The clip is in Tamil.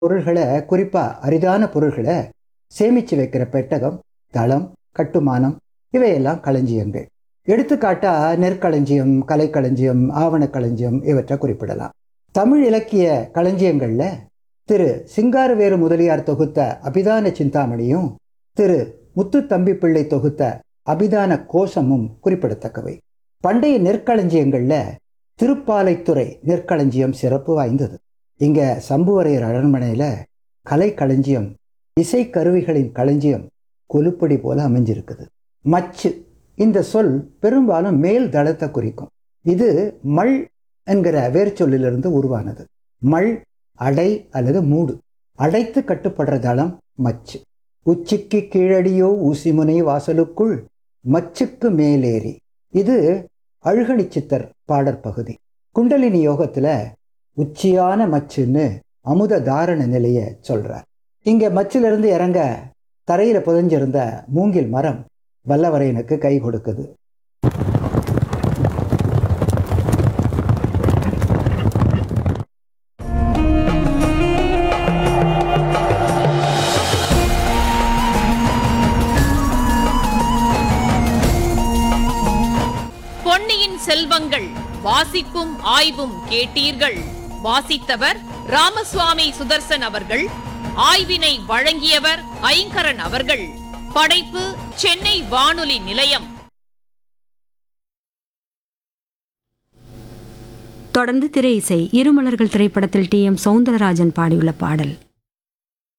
பொருள்களை குறிப்பா அரிதான பொருள்களை சேமிச்சு வைக்கிற பெட்டகம் தளம் கட்டுமானம் இவையெல்லாம் களஞ்சியங்கள் எடுத்துக்காட்டா நெற்களஞ்சியம் கலைக்களஞ்சியம் ஆவணக்களஞ்சியம் இவற்றை குறிப்பிடலாம் தமிழ் இலக்கிய களஞ்சியங்கள்ல திரு சிங்காரவேறு முதலியார் தொகுத்த அபிதான சிந்தாமணியும் திரு முத்து தம்பி பிள்ளை தொகுத்த அபிதான கோஷமும் குறிப்பிடத்தக்கவை பண்டைய நெற்களஞ்சியங்கள்ல திருப்பாலைத்துறை நெற்களஞ்சியம் சிறப்பு வாய்ந்தது இங்க சம்புவரையர் அரண்மனையில கலைக்களஞ்சியம் இசைக்கருவிகளின் களஞ்சியம் கொலுப்படி போல அமைஞ்சிருக்குது மச்சு இந்த சொல் பெரும்பாலும் மேல் தளத்தை குறிக்கும் இது மல் என்கிற வேர்ச்சொல்லிலிருந்து உருவானது மல் அடை அல்லது மூடு அடைத்து கட்டுப்படுற தளம் மச்சு உச்சிக்கு கீழடியோ ஊசிமுனை வாசலுக்குள் மச்சுக்கு மேலேறி இது அழுகணி சித்தர் பாடற் பகுதி குண்டலினி யோகத்துல உச்சியான மச்சுன்னு அமுத தாரண நிலைய சொல்றார் இங்க மச்சிலிருந்து இறங்க தரையில புதைஞ்சிருந்த மூங்கில் மரம் வல்லவரையனுக்கு கை கொடுக்குது பொன்னியின் செல்வங்கள் வாசிப்பும் ஆய்வும் கேட்டீர்கள் வாசித்தவர் ராமசுவாமி சுதர்சன் அவர்கள் ஆய்வினை வழங்கியவர் ஐங்கரன் அவர்கள் படைப்பு சென்னை வானொலி நிலையம் தொடர்ந்து திரை இசை இருமலர்கள் திரைப்படத்தில் டி எம் சௌந்தரராஜன் பாடியுள்ள பாடல்